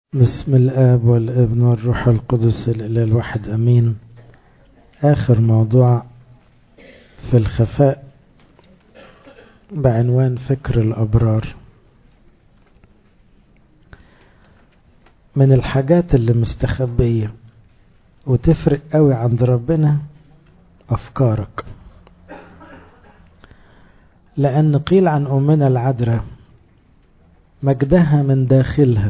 بسم الآب والابن والروح القدس الإله الواحد أمين آخر موضوع في الخفاء بعنوان فكر الأبرار من الحاجات اللي مستخبية وتفرق قوي عند ربنا أفكارك لأن قيل عن أمنا العذراء مجدها من داخلها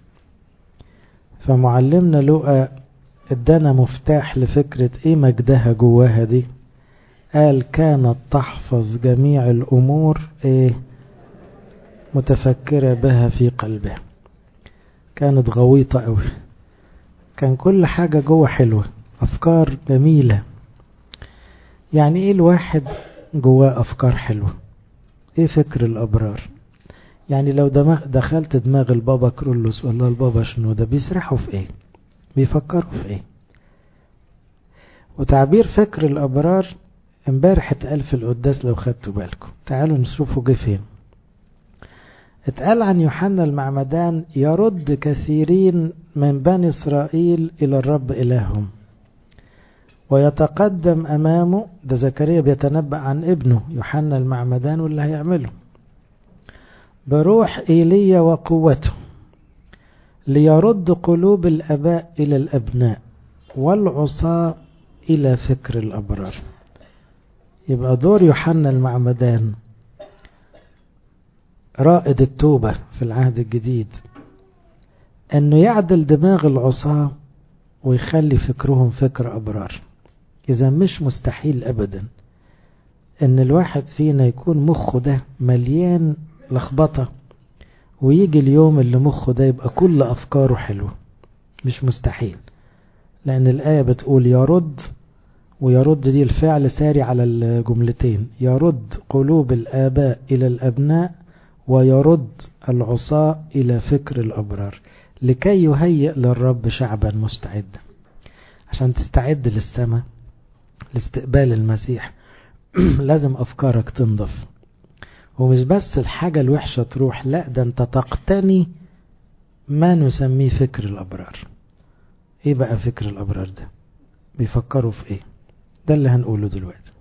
فمعلمنا لقى ادانا مفتاح لفكرة ايه مجدها جواها دي قال كانت تحفظ جميع الامور ايه متفكرة بها في قلبها كانت غويطة قوي كان كل حاجة جوه حلوة افكار جميلة يعني ايه الواحد جواه افكار حلوة ايه فكر الابرار يعني لو دماغ دخلت دماغ البابا كرولوس والله البابا شنو ده بيسرحوا في ايه بيفكروا في ايه وتعبير فكر الابرار امبارح اتقال في القداس لو خدتوا بالكم تعالوا نشوفوا جه فين اتقال عن يوحنا المعمدان يرد كثيرين من بني اسرائيل الى الرب الههم ويتقدم امامه ده زكريا بيتنبأ عن ابنه يوحنا المعمدان واللي هيعمله بروح ايليا وقوته ليرد قلوب الاباء الى الابناء والعصاة الى فكر الابرار يبقى دور يوحنا المعمدان رائد التوبة في العهد الجديد انه يعدل دماغ العصاة ويخلي فكرهم فكر ابرار اذا مش مستحيل ابدا ان الواحد فينا يكون مخه ده مليان لخبطة ويجي اليوم اللي مخه ده يبقى كل أفكاره حلوة مش مستحيل لأن الآية بتقول يرد ويرد دي الفعل ساري على الجملتين يرد قلوب الآباء إلى الأبناء ويرد العصاة إلى فكر الأبرار لكي يهيئ للرب شعبا مستعدا عشان تستعد للسماء لاستقبال المسيح لازم أفكارك تنضف ومش بس الحاجة الوحشة تروح لا ده انت تقتني ما نسميه فكر الأبرار ايه بقى فكر الأبرار ده بيفكروا في ايه ده اللي هنقوله دلوقتي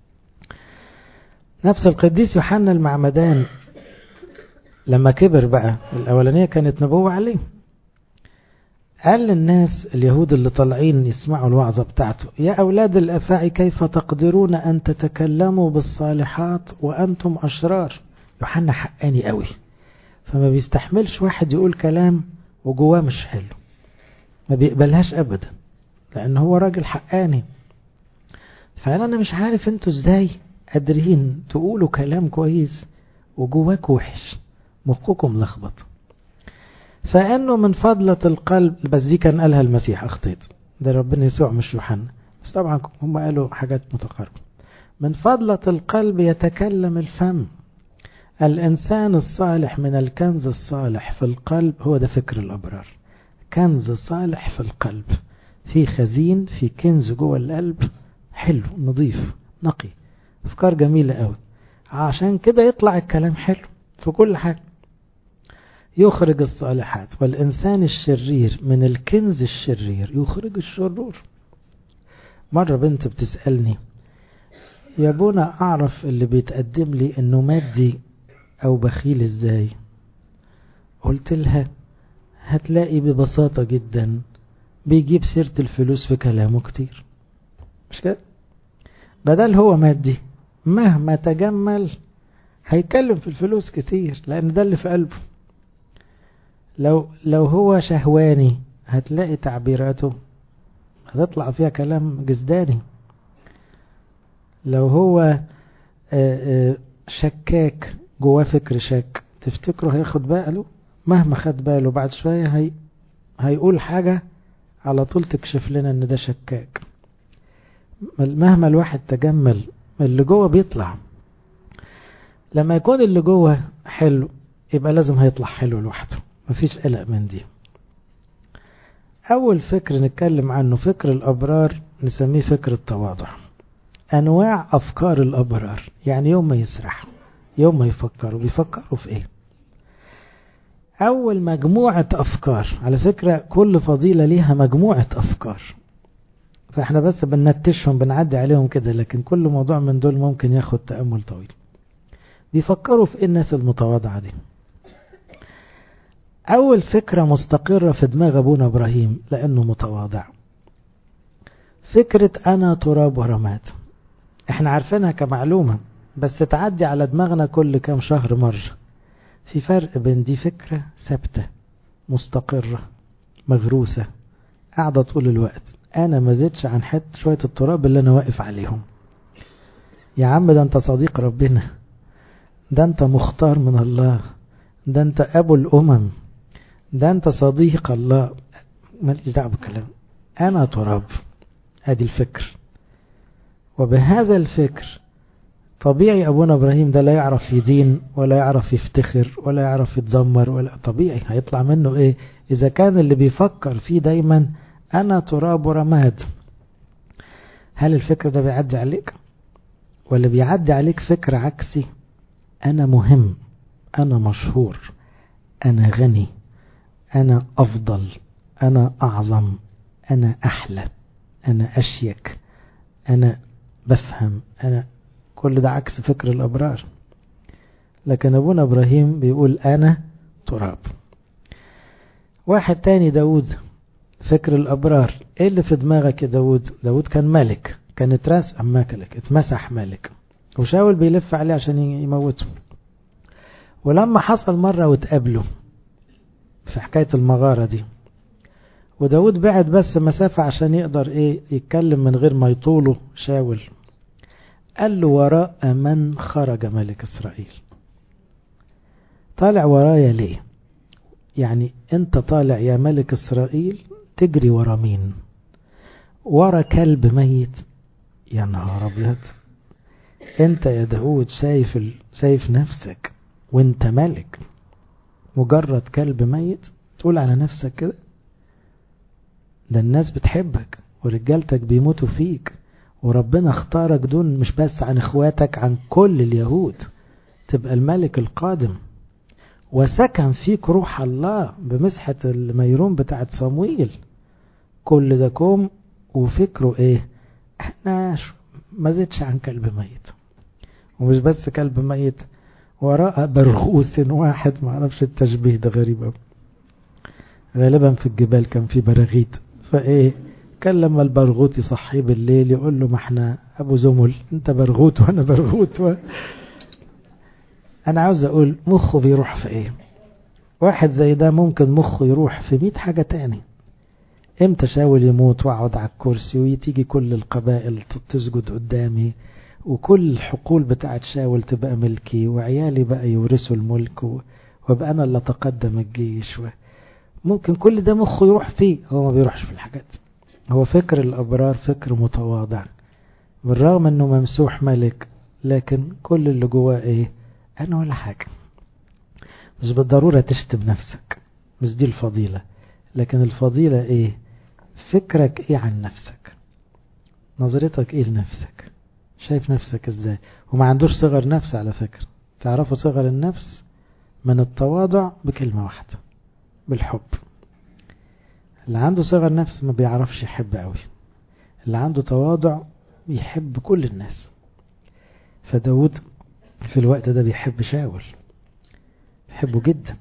نفس القديس يوحنا المعمدان لما كبر بقى الأولانية كانت نبوة عليه قال للناس اليهود اللي طالعين يسمعوا الوعظة بتاعته يا أولاد الأفاعي كيف تقدرون أن تتكلموا بالصالحات وأنتم أشرار يوحنا حقاني قوي فما بيستحملش واحد يقول كلام وجواه مش حلو ما بيقبلهاش أبدا لأن هو راجل حقاني فقال أنا مش عارف أنتوا إزاي قادرين تقولوا كلام كويس وجواك وحش مخكم لخبط فانه من فضلة القلب بس دي كان قالها المسيح اخطيت ده ربنا يسوع مش يوحنا بس طبعا هم قالوا حاجات متقاربة من فضلة القلب يتكلم الفم الانسان الصالح من الكنز الصالح في القلب هو ده فكر الابرار كنز صالح في القلب في خزين في كنز جوه القلب حلو نظيف نقي افكار جميلة قوي عشان كده يطلع الكلام حلو في كل حاجة يخرج الصالحات والإنسان الشرير من الكنز الشرير يخرج الشرور مرة بنت بتسألني يا بونا أعرف اللي بيتقدم لي إنه مادي أو بخيل إزاي قلت لها هتلاقي ببساطة جدا بيجيب سيرة الفلوس في كلامه كتير مش كده بدل هو مادي مهما تجمل هيتكلم في الفلوس كتير لأن ده اللي في قلبه لو لو هو شهواني هتلاقي تعبيراته هتطلع فيها كلام جزداني لو هو شكاك جواه فكر شك تفتكره هياخد باله مهما خد باله بعد شوية هي هيقول حاجة على طول تكشف لنا ان ده شكاك مهما الواحد تجمل اللي جوه بيطلع لما يكون اللي جوه حلو يبقى لازم هيطلع حلو لوحده مفيش قلق من دي أول فكر نتكلم عنه فكر الأبرار نسميه فكر التواضع أنواع أفكار الأبرار يعني يوم ما يسرحوا يوم ما يفكروا بيفكروا في إيه أول مجموعة أفكار على فكرة كل فضيلة ليها مجموعة أفكار فاحنا بس بننتشهم بنعدي عليهم كده لكن كل موضوع من دول ممكن ياخد تأمل طويل بيفكروا في ايه الناس المتواضعة دي أول فكرة مستقرة في دماغ أبونا إبراهيم لأنه متواضع فكرة أنا تراب ورماد احنا عارفينها كمعلومة بس تعدي على دماغنا كل كام شهر مرة في فرق بين دي فكرة ثابتة مستقرة مغروسة قاعدة طول الوقت أنا ما زدش عن حت شوية التراب اللي أنا واقف عليهم يا عم ده أنت صديق ربنا ده أنت مختار من الله ده أنت أبو الأمم ده أنت صديق الله ماليش دعوة بالكلام أنا تراب هذه الفكر وبهذا الفكر طبيعي أبونا إبراهيم ده لا يعرف يدين ولا يعرف يفتخر ولا يعرف يتذمر ولا طبيعي هيطلع منه إيه إذا كان اللي بيفكر فيه دايما أنا تراب ورماد هل الفكر ده بيعدي عليك ولا بيعدي عليك فكر عكسي أنا مهم أنا مشهور أنا غني أنا أفضل أنا أعظم أنا أحلى أنا أشيك أنا بفهم أنا كل ده عكس فكر الأبرار لكن أبونا إبراهيم بيقول أنا تراب واحد تاني داود فكر الأبرار إيه اللي في دماغك يا داود داود كان ملك كان اتراس أم ملك اتمسح ملك وشاول بيلف عليه عشان يموته ولما حصل مرة وتقابله في حكاية المغارة دي وداود بعد بس مسافة عشان يقدر ايه يتكلم من غير ما يطوله شاول قال له وراء من خرج ملك إسرائيل طالع ورايا ليه يعني انت طالع يا ملك إسرائيل تجري ورا مين ورا كلب ميت يا نهار أبيض انت يا داود شايف ال... شايف نفسك وانت ملك مجرد كلب ميت تقول على نفسك كده ده الناس بتحبك ورجالتك بيموتوا فيك وربنا اختارك دون مش بس عن اخواتك عن كل اليهود تبقى الملك القادم وسكن فيك روح الله بمسحة الميرون بتاعت صمويل كل ده كوم وفكره ايه احنا ما زدش عن كلب ميت ومش بس كلب ميت وراء برغوث واحد ما اعرفش التشبيه ده غريب قوي غالبا في الجبال كان في براغيث فايه كان لما البرغوث يصحيه بالليل يقول له ما احنا ابو زمل انت برغوث وانا برغوث و... انا عاوز اقول مخه بيروح في ايه واحد زي ده ممكن مخه يروح في مئة حاجة تاني امتى شاول يموت واقعد على الكرسي وتيجي كل القبائل تسجد قدامي وكل الحقول بتاعت شاول تبقى ملكي وعيالي بقى يورثوا الملك وابقى انا اللي اتقدم الجيش و... ممكن كل ده مخه يروح فيه هو ما بيروحش في الحاجات هو فكر الابرار فكر متواضع بالرغم انه ممسوح ملك لكن كل اللي جواه ايه انا ولا حاجة مش بالضرورة تشتم نفسك مش دي الفضيلة لكن الفضيلة ايه فكرك ايه عن نفسك نظرتك ايه لنفسك شايف نفسك ازاي وما عندوش صغر نفس على فكرة تعرفوا صغر النفس من التواضع بكلمة واحدة بالحب اللي عنده صغر نفس ما بيعرفش يحب قوي اللي عنده تواضع بيحب كل الناس فداود في الوقت ده بيحب شاول بيحبه جدا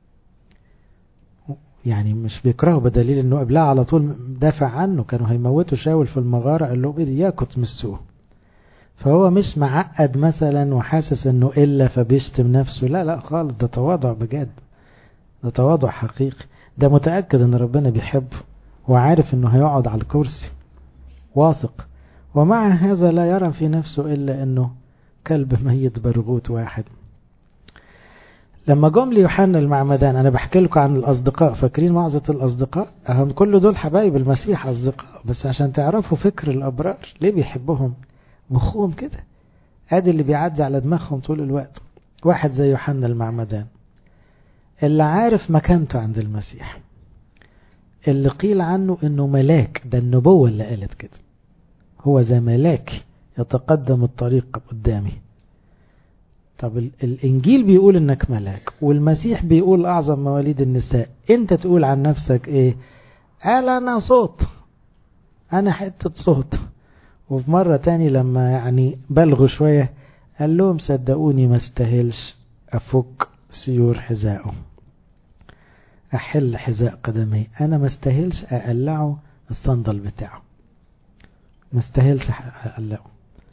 يعني مش بيكرهه بدليل انه قبلها على طول دافع عنه كانوا هيموتوا شاول في المغارة قال لهم اياكم تمسوه فهو مش معقد مثلا وحاسس انه الا فبيشتم نفسه لا لا خالص ده تواضع بجد ده تواضع حقيقي ده متأكد ان ربنا بيحبه وعارف انه هيقعد على الكرسي واثق ومع هذا لا يرى في نفسه الا انه كلب ميت برغوت واحد لما جم ليوحنا المعمدان انا بحكي لكم عن الاصدقاء فاكرين معظة الاصدقاء اهم كل دول حبايب المسيح اصدقاء بس عشان تعرفوا فكر الابرار ليه بيحبهم مخهم كده ادي اللي بيعدي على دماغهم طول الوقت واحد زي يوحنا المعمدان اللي عارف مكانته عند المسيح اللي قيل عنه انه ملاك ده النبوة اللي قالت كده هو زي ملاك يتقدم الطريق قدامي طب الإنجيل بيقول إنك ملاك والمسيح بيقول أعظم مواليد النساء أنت تقول عن نفسك إيه قال أنا صوت أنا حتة صوت وفي مرة تاني لما يعني بلغوا شوية قال لهم صدقوني ما استاهلش أفك سيور حذائه أحل حذاء قدمي أنا ما استاهلش أقلعه الصندل بتاعه ما استاهلش أقلعه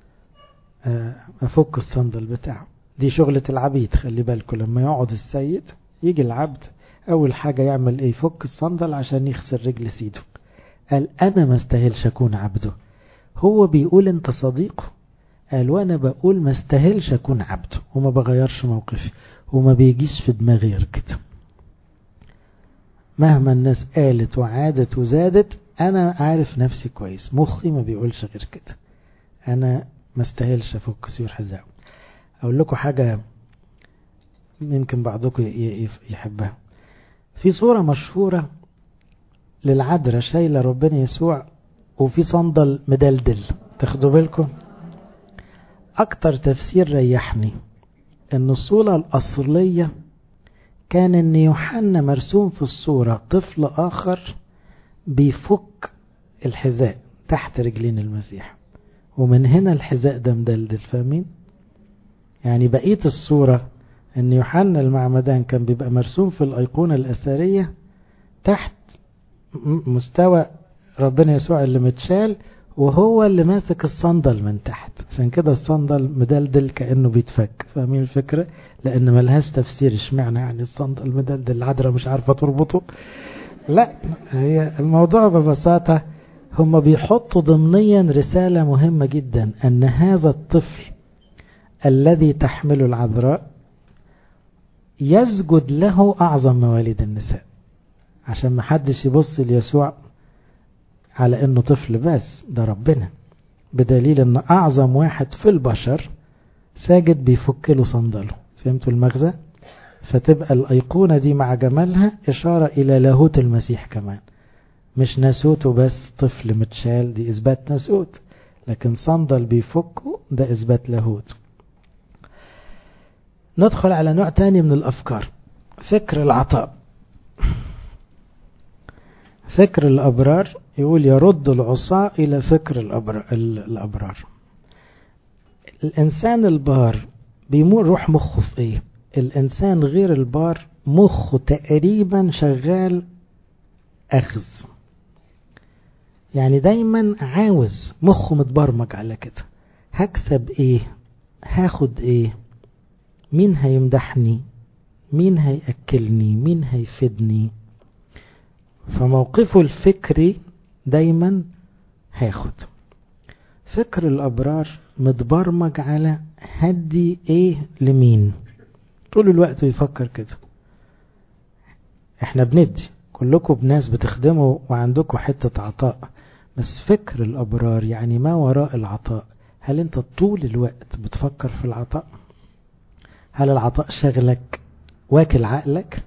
أفك الصندل بتاعه دي شغلة العبيد خلي بالكم لما يقعد السيد يجي العبد أول حاجة يعمل إيه يفك الصندل عشان يخسر رجل سيده قال أنا ما استاهلش أكون عبده هو بيقول أنت صديقه قال وأنا بقول ما استاهلش أكون عبده وما بغيرش موقفي وما بيجيش في دماغي غير كده مهما الناس قالت وعادت وزادت أنا عارف نفسي كويس مخي ما بيقولش غير كده أنا ما استاهلش أفك سيور حذاء أقول لكم حاجة يمكن بعضكم يحبها في صورة مشهورة للعذراء شايلة ربنا يسوع وفي صندل مدلدل تاخدوا بالكم أكتر تفسير ريحني أن الصورة الأصلية كان أن يوحنا مرسوم في الصورة طفل آخر بيفك الحذاء تحت رجلين المسيح ومن هنا الحذاء ده مدلدل فاهمين يعني بقية الصورة أن يوحنا المعمدان كان بيبقى مرسوم في الأيقونة الأثرية تحت مستوى ربنا يسوع اللي متشال وهو اللي ماسك الصندل من تحت عشان كده الصندل مدلدل كأنه بيتفك فاهمين الفكرة لأن ملهاش تفسير اشمعنى يعني الصندل مدلدل العذراء مش عارفة تربطه لا هي الموضوع ببساطة هم بيحطوا ضمنيا رسالة مهمة جدا أن هذا الطفل الذي تحمله العذراء يسجد له أعظم مواليد النساء عشان ما حدش يبص ليسوع على انه طفل بس ده ربنا بدليل ان اعظم واحد في البشر ساجد بيفك له صندله فهمتوا المغزى فتبقى الايقونه دي مع جمالها اشاره الى لاهوت المسيح كمان مش ناسوته بس طفل متشال دي اثبات ناسوت لكن صندل بيفكه ده اثبات لاهوت ندخل على نوع تاني من الافكار فكر العطاء فكر الأبرار يقول يرد العصاة إلى فكر الأبرار الإنسان البار بيمور روح مخه في إيه الإنسان غير البار مخه تقريبا شغال أخذ يعني دايما عاوز مخه متبرمج على كده هكسب إيه هاخد إيه مين هيمدحني مين هيأكلني مين هيفيدني فموقفه الفكري دايما هاخد فكر الأبرار متبرمج على هدي ايه لمين طول الوقت بيفكر كده احنا بندي كلكم بناس بتخدموا وعندكم حتة عطاء بس فكر الأبرار يعني ما وراء العطاء هل انت طول الوقت بتفكر في العطاء هل العطاء شغلك واكل عقلك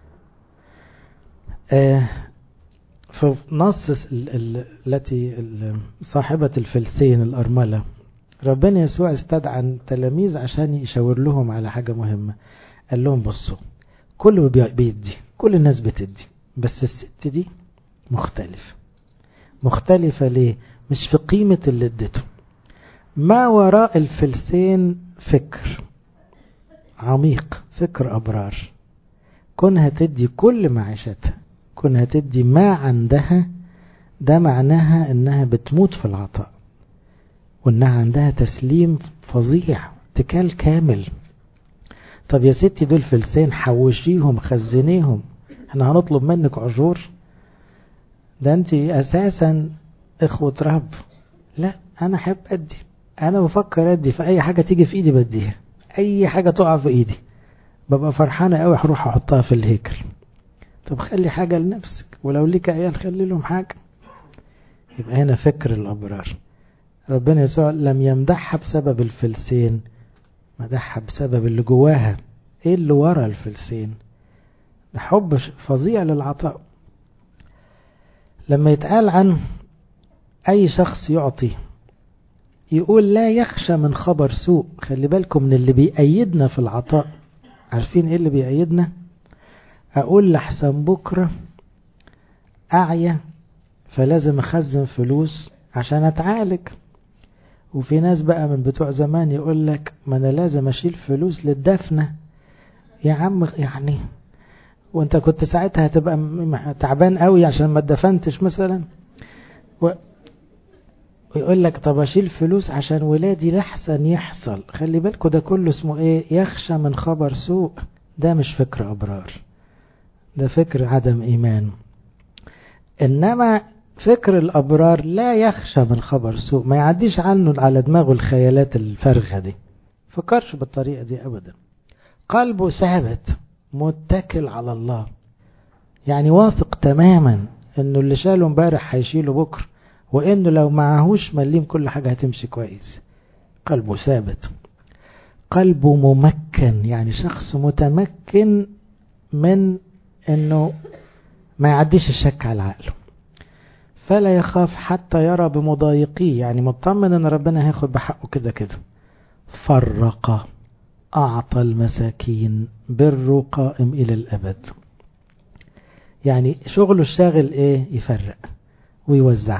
آه في نص التي صاحبة الفلسين الأرملة ربنا يسوع استدعى التلاميذ عشان يشاور لهم على حاجة مهمة قال لهم بصوا كله بيدي كل الناس بتدي بس الست دي مختلفة مختلفة ليه مش في قيمة اللي ادته ما وراء الفلسين فكر عميق فكر أبرار كونها تدي كل معيشتها كونها تدي ما عندها ده معناها انها بتموت في العطاء وانها عندها تسليم فظيع اتكال كامل طب يا ستي دول فلسين حوشيهم خزنيهم احنا هنطلب منك عجور ده انت اساسا اخوة رب لا انا احب ادي انا بفكر ادي في اي حاجة تيجي في ايدي بديها اي حاجة تقع في ايدي ببقى فرحانة قوي هروح احطها في الهيكل طب خلي حاجة لنفسك ولو ليك عيال خلي لهم حاجة يبقى هنا فكر الأبرار ربنا يسوع لم يمدحها بسبب الفلسين مدحها بسبب اللي جواها ايه اللي ورا الفلسين ده حب فظيع للعطاء لما يتقال عن اي شخص يعطي يقول لا يخشى من خبر سوء خلي بالكم من اللي بيأيدنا في العطاء عارفين ايه اللي بيأيدنا اقول لحسن بكرة اعيا فلازم اخزن فلوس عشان اتعالج وفي ناس بقى من بتوع زمان يقول لك ما انا لازم اشيل فلوس للدفنة يا عم يعني وانت كنت ساعتها هتبقى تعبان قوي عشان ما اتدفنتش مثلا و... ويقول لك طب اشيل فلوس عشان ولادي لحسن يحصل خلي بالكوا ده كله اسمه ايه يخشى من خبر سوء ده مش فكر ابرار ده فكر عدم ايمان انما فكر الابرار لا يخشى من خبر سوء ما يعديش عنه على دماغه الخيالات الفارغه دي فكرش بالطريقه دي ابدا قلبه ثابت متكل على الله يعني واثق تماما انه اللي شاله امبارح هيشيله بكره وانه لو معهوش مليم كل حاجه هتمشي كويس قلبه ثابت قلبه ممكن يعني شخص متمكن من انه ما يعديش الشك على عقله فلا يخاف حتى يرى بمضايقيه يعني مطمن ان ربنا هياخد بحقه كده كده فرق أعطى المساكين بر قائم إلى الأبد يعني شغله الشاغل إيه يفرق ويوزع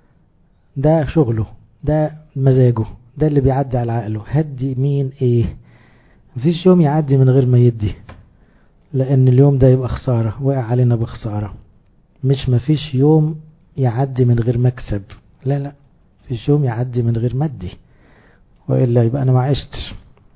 ده شغله ده مزاجه ده اللي بيعدي على عقله هدي مين إيه مفيش يوم يعدي من غير ما يدي لأن اليوم ده يبقى خسارة وقع علينا بخسارة مش مفيش يوم يعدي من غير مكسب لا لا مفيش يوم يعدي من غير مدي وإلا يبقى أنا ما عشتش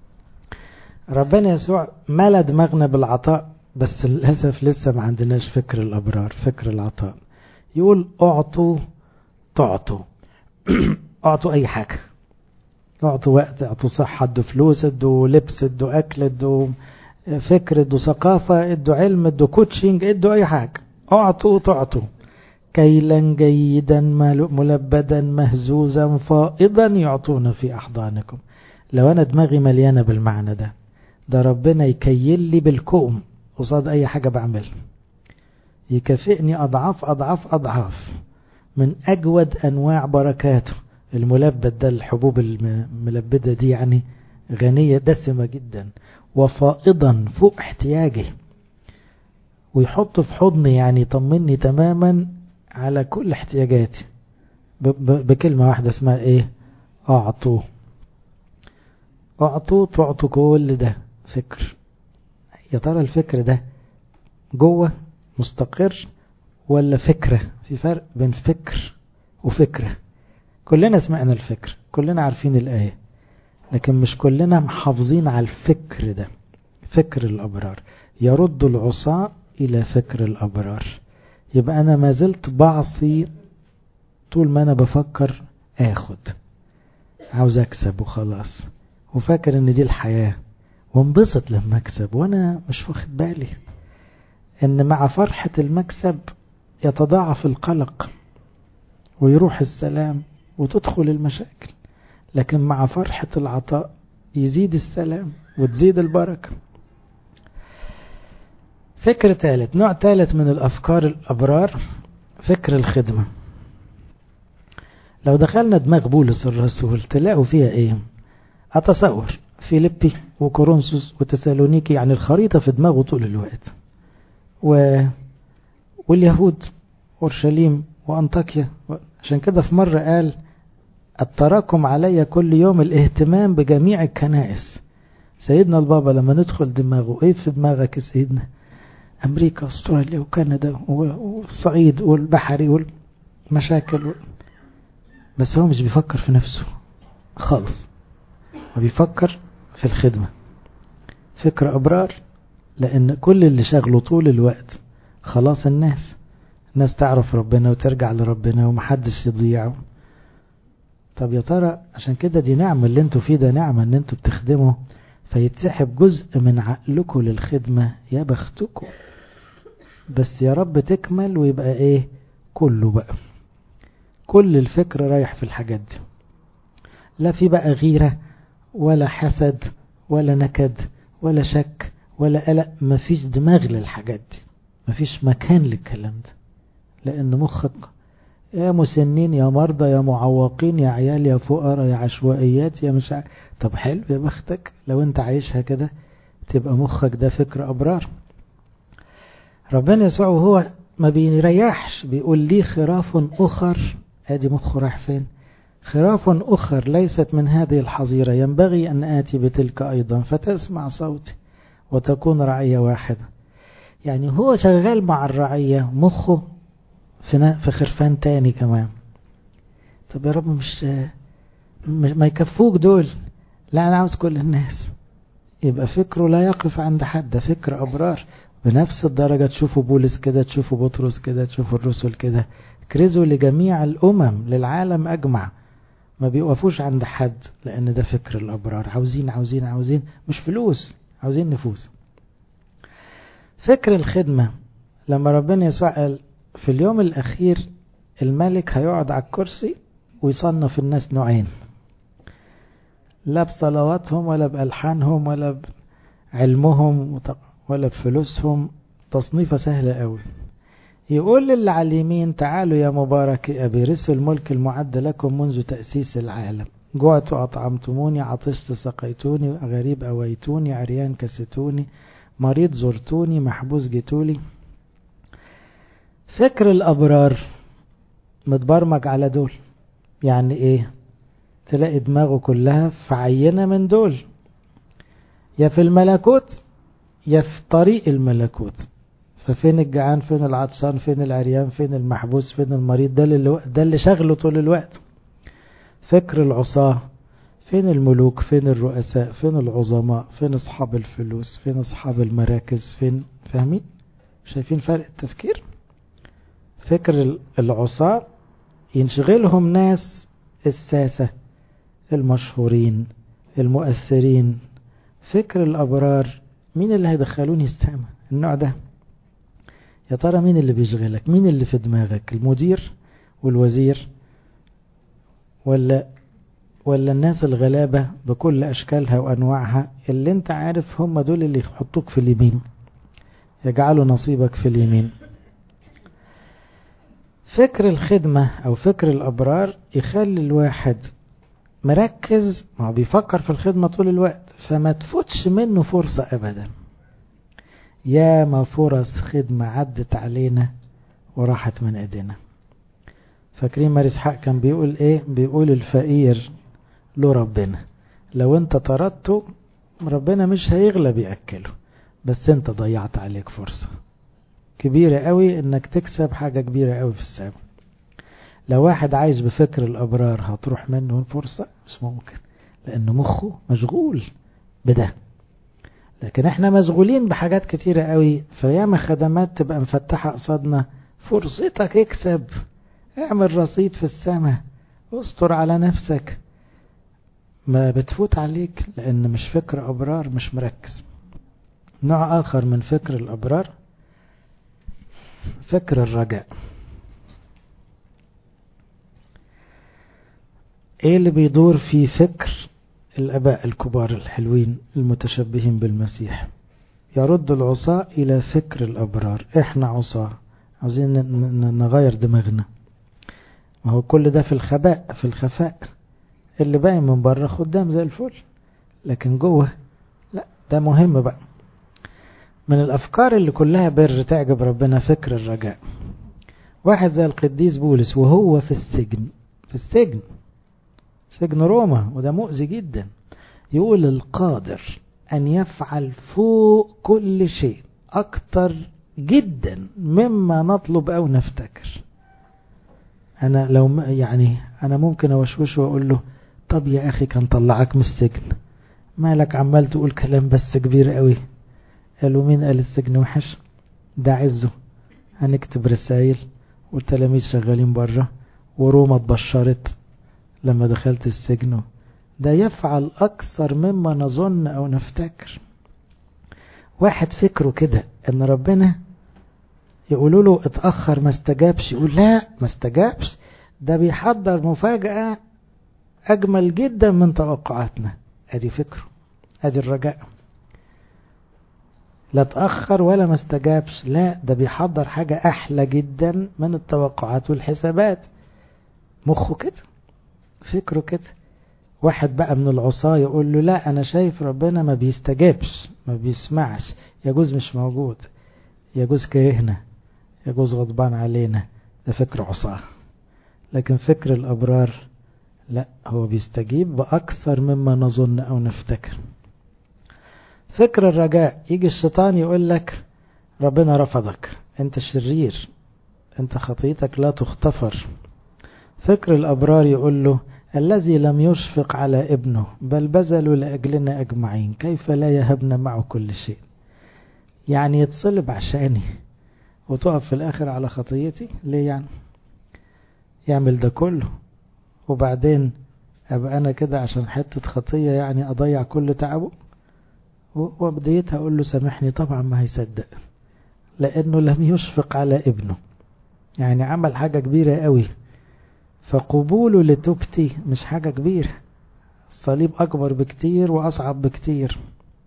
ربنا يسوع ملا دماغنا بالعطاء بس للأسف لسه ما عندناش فكر الأبرار فكر العطاء يقول اعطوا تعطوا اعطوا أي حاجة اعطوا وقت اعطوا صحة ادوا فلوس ادوا لبس ادوا أكل ادوا فكر ادوا ثقافة ادوا علم ادوا كوتشنج ادوا أي حاجة اعطوا تعطوا كيلا جيدا ملبدا مهزوزا فائضا يعطون في أحضانكم لو أنا دماغي مليانة بالمعنى ده ده ربنا يكيل لي بالكوم قصاد أي حاجة بعملها يكافئني أضعاف أضعاف أضعاف من أجود أنواع بركاته الملبد ده الحبوب الملبدة دي يعني غنية دسمة جدا وفائضا فوق احتياجي ويحط في حضني يعني يطمني تماما على كل احتياجاتي بكلمة واحدة اسمها ايه اعطوا اعطوا تعطوا كل ده فكر يا ترى الفكر ده جوه مستقر ولا فكرة في فرق بين فكر وفكرة كلنا سمعنا الفكر كلنا عارفين الآية لكن مش كلنا محافظين على الفكر ده فكر الأبرار يرد العصاة إلى فكر الأبرار يبقى أنا ما زلت بعصي طول ما أنا بفكر آخد عاوز أكسب وخلاص وفاكر إن دي الحياة وانبسط لما أكسب وأنا مش واخد بالي إن مع فرحة المكسب يتضاعف القلق ويروح السلام وتدخل المشاكل لكن مع فرحة العطاء يزيد السلام وتزيد البركة فكر ثالث نوع ثالث من الأفكار الأبرار فكر الخدمة لو دخلنا دماغ بولس الرسول تلاقوا فيها ايه أتصور فيليبي وكورنثوس وتسالونيكي يعني الخريطة في دماغه طول الوقت و... واليهود أورشليم وأنطاكيا عشان كده في مرة قال التراكم علي كل يوم الاهتمام بجميع الكنائس سيدنا البابا لما ندخل دماغه ايه في دماغك يا سيدنا امريكا استراليا وكندا والصعيد والبحري والمشاكل و... بس هو مش بيفكر في نفسه خالص هو بيفكر في الخدمة فكر أبرار لأن كل اللي شغله طول الوقت خلاص الناس الناس تعرف ربنا وترجع لربنا ومحدش يضيع طب يا ترى عشان كده دي نعمة اللي انتوا فيه ده نعمة ان انتوا بتخدموا فيتسحب جزء من عقلكم للخدمة يا بختكم بس يا رب تكمل ويبقى ايه كله بقى كل الفكر رايح في الحاجات دي لا في بقى غيرة ولا حسد ولا نكد ولا شك ولا قلق مفيش دماغ للحاجات دي مفيش مكان للكلام ده لان مخك يا مسنين يا مرضى يا معوقين يا عيال يا فقراء يا عشوائيات يا مش ع... طب حلو يا بختك لو انت عايشها كده تبقى مخك ده فكر أبرار ربنا يسوع وهو ما بيريحش بيقول لي خراف أخر ادي مخه راح فين خراف أخر ليست من هذه الحظيرة ينبغي أن آتي بتلك أيضا فتسمع صوتي وتكون رعية واحدة يعني هو شغال مع الرعية مخه في في خرفان تاني كمان طب يا رب مش ما يكفوك دول لا أنا عاوز كل الناس يبقى فكره لا يقف عند حد ده فكر أبرار بنفس الدرجة تشوفوا بولس كده تشوفوا بطرس كده تشوفوا الرسل كده كرزوا لجميع الأمم للعالم أجمع ما بيوقفوش عند حد لأن ده فكر الأبرار عاوزين عاوزين عاوزين مش فلوس عاوزين نفوس فكر الخدمة لما ربنا يسوع قال في اليوم الأخير الملك هيقعد على الكرسي ويصنف الناس نوعين لا بصلواتهم ولا بألحانهم ولا بعلمهم ولا بفلوسهم تصنيفة سهلة قوي يقول للي على اليمين تعالوا يا مبارك أبي رثوا الملك المعد لكم منذ تأسيس العالم جعت أطعمتموني عطشت سقيتوني غريب أويتوني عريان كستوني مريض زرتوني محبوس جيتولي فكر الأبرار متبرمج على دول يعني إيه تلاقي دماغه كلها في عينة من دول يا في الملكوت يا في طريق الملكوت ففين الجعان فين العطشان فين العريان فين المحبوس فين المريض ده اللي, ده اللي شغله طول الوقت فكر العصاة فين الملوك فين الرؤساء فين العظماء فين اصحاب الفلوس فين اصحاب المراكز فين فاهمين شايفين فرق التفكير فكر العصاة ينشغلهم ناس الساسة المشهورين المؤثرين فكر الأبرار مين اللي هيدخلوني السماء النوع ده يا ترى مين اللي بيشغلك مين اللي في دماغك المدير والوزير ولا ولا الناس الغلابة بكل أشكالها وأنواعها اللي انت عارف هم دول اللي يحطوك في اليمين يجعلوا نصيبك في اليمين فكر الخدمة أو فكر الأبرار يخلي الواحد مركز ما هو بيفكر في الخدمة طول الوقت فما تفوتش منه فرصة أبدا يا ما فرص خدمة عدت علينا وراحت من ايدينا فاكرين ماري اسحاق كان بيقول ايه بيقول الفقير له ربنا لو انت طردته ربنا مش هيغلب يأكله بس انت ضيعت عليك فرصة كبيرة قوي انك تكسب حاجة كبيرة قوي في السماء لو واحد عايش بفكر الابرار هتروح منه الفرصة مش ممكن لان مخه مشغول بده لكن احنا مشغولين بحاجات كتيرة قوي فياما خدمات تبقى مفتحة قصادنا فرصتك اكسب اعمل رصيد في السماء استر على نفسك ما بتفوت عليك لان مش فكر ابرار مش مركز نوع اخر من فكر الابرار فكر الرجاء ايه اللي بيدور في فكر الاباء الكبار الحلوين المتشبهين بالمسيح يرد العصاة الى فكر الابرار احنا عصاة عايزين نغير دماغنا ما هو كل ده في الخباء في الخفاء اللي باين من بره خدام زي الفل لكن جوه لا ده مهم بقى من الافكار اللي كلها بر تعجب ربنا فكر الرجاء واحد زي القديس بولس وهو في السجن في السجن سجن روما وده مؤذي جدا يقول القادر أن يفعل فوق كل شيء أكتر جدا مما نطلب أو نفتكر أنا لو يعني أنا ممكن أوشوش وأقول له طب يا أخي كان طلعك من السجن مالك عمال تقول كلام بس كبير قوي قالوا مين قال السجن وحش ده عزه هنكتب رسائل والتلاميذ شغالين بره وروما اتبشرت لما دخلت السجن ده يفعل أكثر مما نظن أو نفتكر واحد فكره كده أن ربنا يقولوا له اتأخر ما استجابش يقول لا ما استجابش ده بيحضر مفاجأة أجمل جدا من توقعاتنا أدي فكره أدي الرجاء لا اتأخر ولا ما استجابش لا ده بيحضر حاجة أحلى جدا من التوقعات والحسابات مخه كده فكره كده واحد بقى من العصاة يقول له لا أنا شايف ربنا ما بيستجابش ما بيسمعش يجوز مش موجود يجوز كرهنا يجوز غضبان علينا ده فكر عصاه لكن فكر الأبرار لا هو بيستجيب بأكثر مما نظن أو نفتكر فكر الرجاء يجي الشيطان يقول لك ربنا رفضك انت شرير انت خطيتك لا تغتفر فكر الأبرار يقول له الذي لم يشفق على ابنه بل بذلوا لأجلنا أجمعين كيف لا يهبنا معه كل شيء يعني يتصلب عشاني وتقف في الآخر على خطيتي ليه يعني يعمل ده كله وبعدين أبقى أنا كده عشان حتة خطية يعني أضيع كل تعبه وبديتها أقول له سامحني طبعا ما هيصدق لأنه لم يشفق على ابنه يعني عمل حاجة كبيرة قوي فقبوله لتوبتي مش حاجة كبيرة الصليب أكبر بكتير وأصعب بكتير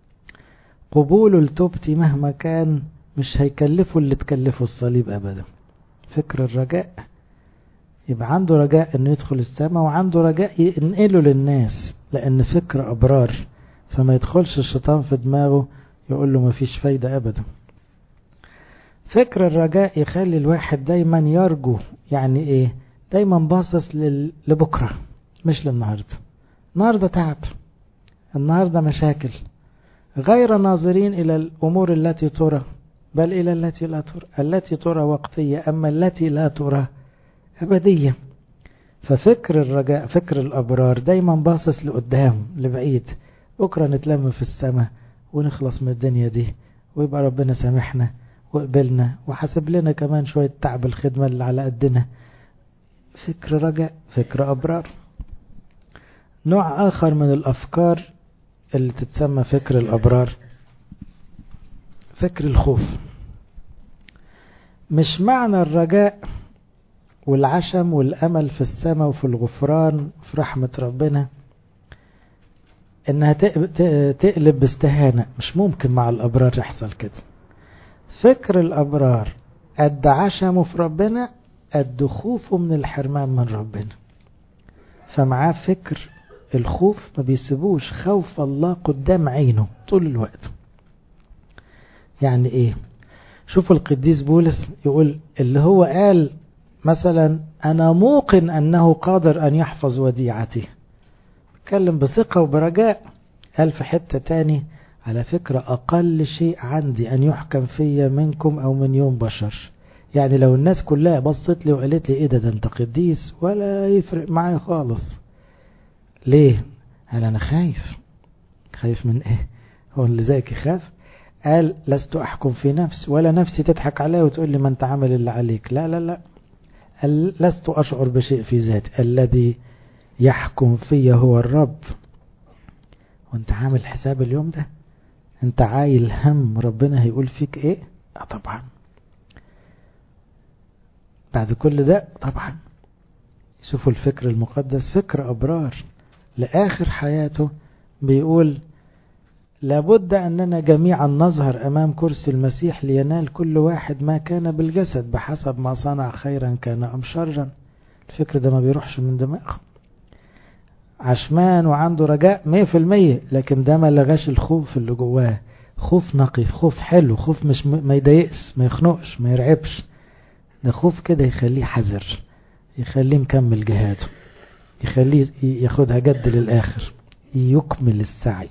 قبوله لتوبتي مهما كان مش هيكلفه اللي تكلفه الصليب أبدا فكر الرجاء يبقى عنده رجاء انه يدخل السماء وعنده رجاء ينقله للناس لان فكر ابرار فما يدخلش الشيطان في دماغه يقول له مفيش فايدة ابدا فكر الرجاء يخلي الواحد دايما يرجو يعني ايه دايما باصص لل... لبكرة مش للنهاردة النهاردة تعب النهاردة مشاكل غير ناظرين إلى الأمور التي ترى بل إلى التي لا ترى التي ترى وقتية أما التي لا ترى أبدية ففكر الرجاء فكر الأبرار دايما باصص لقدام لبعيد بكرة نتلم في السماء ونخلص من الدنيا دي ويبقى ربنا سامحنا وقبلنا وحسب لنا كمان شوية تعب الخدمة اللي على قدنا فكر رجاء فكر أبرار نوع آخر من الأفكار اللي تتسمى فكر الأبرار فكر الخوف مش معنى الرجاء والعشم والأمل في السماء وفي الغفران في رحمة ربنا انها تقلب باستهانة مش ممكن مع الأبرار يحصل كده فكر الأبرار قد عشمه في ربنا قد خوفه من الحرمان من ربنا فمعاه فكر الخوف ما بيسيبوش خوف الله قدام عينه طول الوقت يعني ايه شوفوا القديس بولس يقول اللي هو قال مثلا أنا موقن أنه قادر أن يحفظ وديعتي اتكلم بثقة وبرجاء قال في حتة تاني على فكرة أقل شيء عندي أن يحكم فيا منكم أو من يوم بشر يعني لو الناس كلها بصت لي وقالت لي إيه ده ده أنت قديس ولا يفرق معايا خالص ليه؟ قال أنا خايف خايف من إيه؟ هو اللي زيك يخاف؟ قال لست أحكم في نفس ولا نفسي تضحك عليا وتقول لي ما أنت عامل اللي عليك لا لا لا لست أشعر بشيء في ذاتي الذي يحكم في هو الرب وانت عامل حساب اليوم ده انت عايل هم ربنا هيقول فيك ايه اه طبعا بعد كل ده طبعا شوفوا الفكر المقدس فكر أبرار لآخر حياته بيقول لابد أننا جميعا نظهر أمام كرسي المسيح لينال كل واحد ما كان بالجسد بحسب ما صنع خيرا كان أم شرا الفكر ده ما بيروحش من دماغه عشمان وعنده رجاء مية في المية لكن ده ما لغاش الخوف اللي جواه خوف نقي خوف حلو خوف مش ما يضايقش ما يخنقش ما يرعبش ده خوف كده يخليه حذر يخليه مكمل جهاده يخليه ياخدها جد للآخر يكمل السعي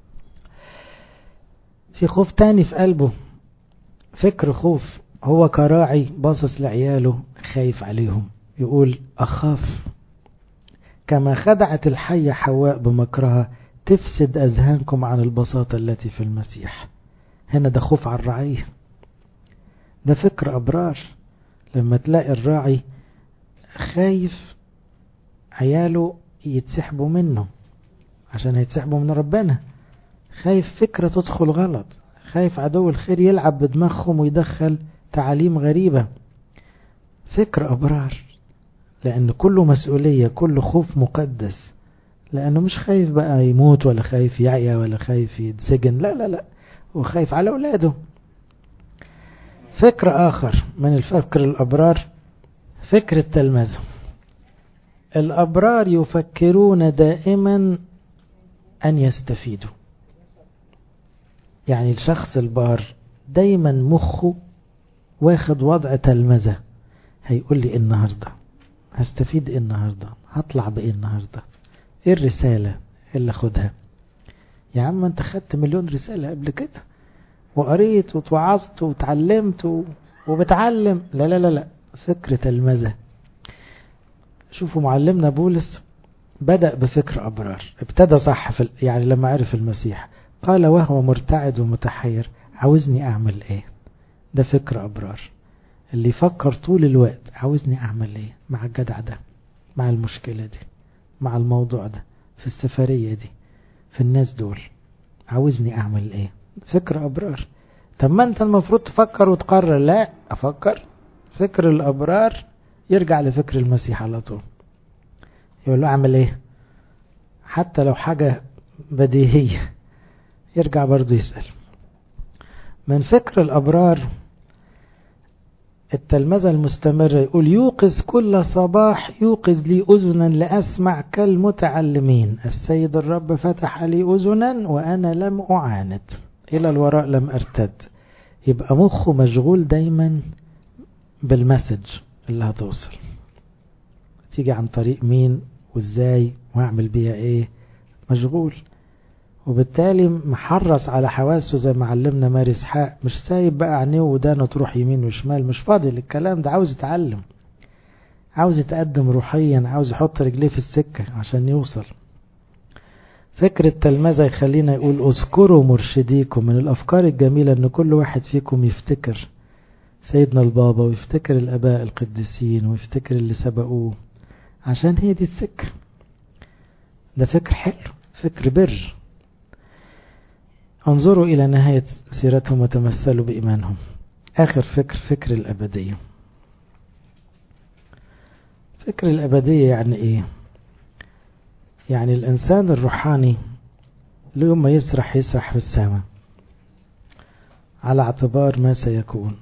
في خوف تاني في قلبه فكر خوف هو كراعي باصص لعياله خايف عليهم يقول أخاف كما خدعت الحية حواء بمكرها تفسد أذهانكم عن البساطة التي في المسيح هنا ده خوف على الرعية ده فكر أبرار لما تلاقي الراعي خايف عياله يتسحبوا منه عشان هيتسحبوا من ربنا خايف فكرة تدخل غلط خايف عدو الخير يلعب بدماغهم ويدخل تعاليم غريبة فكر أبرار لأن كله مسؤولية كله خوف مقدس لأنه مش خايف بقى يموت ولا خايف يعيا ولا خايف يتسجن لا لا لا هو خايف على أولاده فكر آخر من الفكر الأبرار فكر التلمذة الأبرار يفكرون دائما أن يستفيدوا يعني الشخص البار دايما مخه واخد وضع تلمذة هيقول لي إيه النهاردة هستفيد ايه النهاردة هطلع بايه النهاردة ايه الرسالة اللي اخدها يا عم انت خدت مليون رسالة قبل كده وقريت وتوعظت وتعلمت و... وبتعلم لا لا لا لا فكرة المزة شوفوا معلمنا بولس بدأ بفكر أبرار ابتدى صح في يعني لما عرف المسيح قال وهو مرتعد ومتحير عاوزني أعمل إيه ده فكر أبرار اللي يفكر طول الوقت عاوزني أعمل إيه مع الجدع ده مع المشكلة دي مع الموضوع ده في السفرية دي في الناس دول عاوزني أعمل إيه فكر أبرار طب ما أنت المفروض تفكر وتقرر لا أفكر فكر الأبرار يرجع لفكر المسيح على طول يقول له أعمل إيه حتى لو حاجة بديهية يرجع برضه يسأل من فكر الأبرار التلمذة المستمرة يقول يوقظ كل صباح يوقظ لي أذنا لأسمع كالمتعلمين السيد الرب فتح لي أذنا وأنا لم أعاند إلى الوراء لم أرتد يبقى مخه مشغول دايما بالمسج اللي هتوصل تيجي عن طريق مين وازاي واعمل بيها ايه مشغول وبالتالي محرص على حواسه زي ما علمنا ماري اسحاق مش سايب بقى عينيه ودانه تروح يمين وشمال مش فاضي للكلام ده عاوز يتعلم عاوز يتقدم روحيا عاوز يحط رجليه في السكة عشان يوصل فكر التلمذة يخلينا يقول اذكروا مرشديكم من الأفكار الجميلة أن كل واحد فيكم يفتكر سيدنا البابا ويفتكر الأباء القديسين ويفتكر اللي سبقوه عشان هي دي السكة ده فكر حلو فكر بر انظروا إلى نهاية سيرتهم وتمثلوا بإيمانهم آخر فكر فكر الأبدية فكر الأبدية يعني إيه يعني الإنسان الروحاني ليوم ما يسرح يسرح في السماء على اعتبار ما سيكون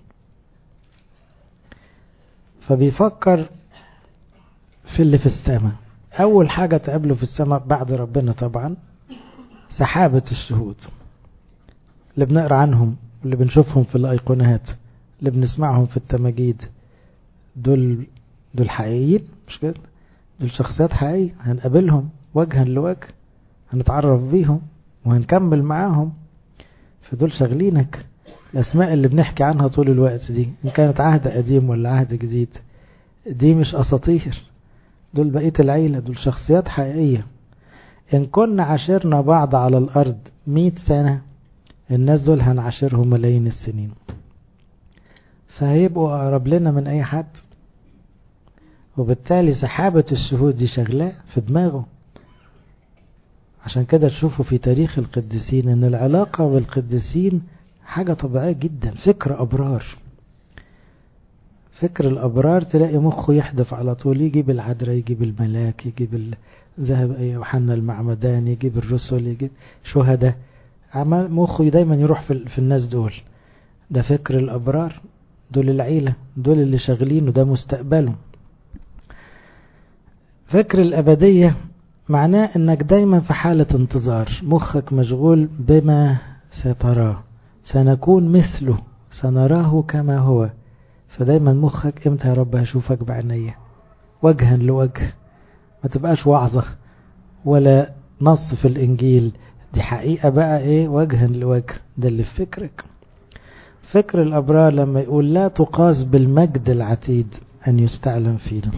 فبيفكر في اللي في السماء أول حاجة تقابله في السماء بعد ربنا طبعا سحابة الشهود اللي بنقرأ عنهم اللي بنشوفهم في الأيقونات اللي بنسمعهم في التماجيد دول دول حقيقيين مش كده دول شخصيات حقيقية هنقابلهم وجها لوجه هنتعرف بيهم وهنكمل معاهم فدول شغلينك الأسماء اللي بنحكي عنها طول الوقت دي إن كانت عهد قديم ولا عهد جديد دي مش أساطير دول بقية العيلة دول شخصيات حقيقية إن كنا عاشرنا بعض على الأرض مئة سنة الناس دول هنعاشرهم ملايين السنين فهيبقوا أقرب لنا من أي حد وبالتالي سحابة الشهود دي شغلاه في دماغه عشان كده تشوفوا في تاريخ القديسين ان العلاقة بالقديسين حاجة طبيعية جدا فكر أبرار فكر الأبرار تلاقي مخه يحدف على طول يجيب العذراء يجيب الملاك يجيب ذهب يوحنا المعمدان يجيب الرسل يجيب شهداء عمال مخه دايما يروح في, في الناس دول ده فكر الأبرار دول العيلة دول اللي شغالين وده مستقبلهم فكر الأبدية معناه انك دايما في حالة انتظار مخك مشغول بما ستراه سنكون مثله سنراه كما هو فدايما مخك امتى يا رب هشوفك بعينيا وجها لوجه ما تبقاش وعظة ولا نص في الانجيل دي حقيقة بقى ايه وجها لوجه ده اللي في فكرك فكر الابرار لما يقول لا تقاس بالمجد العتيد ان يستعلم فينا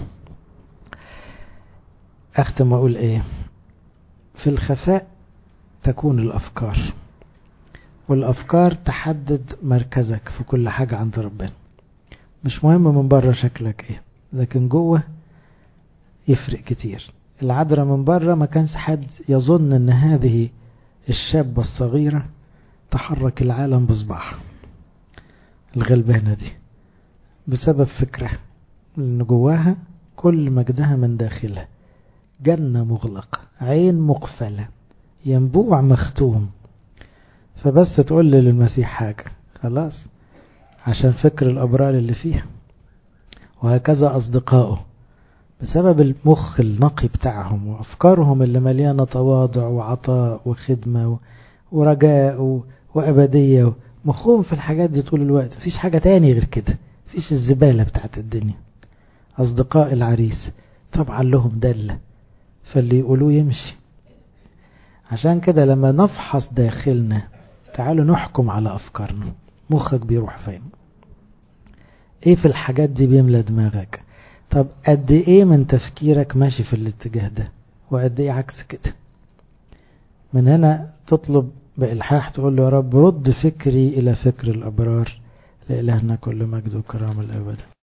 اختم اقول ايه في الخفاء تكون الافكار والافكار تحدد مركزك في كل حاجة عند ربنا مش مهم من بره شكلك ايه لكن جوه يفرق كتير العذراء من بره ما كانش حد يظن ان هذه الشابة الصغيرة تحرك العالم بصباعها الغلبانة دي بسبب فكرة ان جواها كل مجدها من داخلها جنة مغلقة عين مقفلة ينبوع مختوم فبس تقول لي للمسيح حاجة خلاص عشان فكر الأبرار اللي فيها وهكذا أصدقائه بسبب المخ النقي بتاعهم وأفكارهم اللي مليانة تواضع وعطاء وخدمة ورجاء وأبدية مخهم في الحاجات دي طول الوقت مفيش حاجة تاني غير كده مفيش الزبالة بتاعت الدنيا أصدقاء العريس طبعا لهم دلة فاللي يقولوه يمشي عشان كده لما نفحص داخلنا تعالوا نحكم على أفكارنا مخك بيروح فين ايه في الحاجات دي بيملى دماغك طب قد ايه من تفكيرك ماشي في الاتجاه ده وقد ايه عكس كده من هنا تطلب بإلحاح تقول له يا رب رد فكري إلى فكر الأبرار لإلهنا كل مجد وكرامة الأبد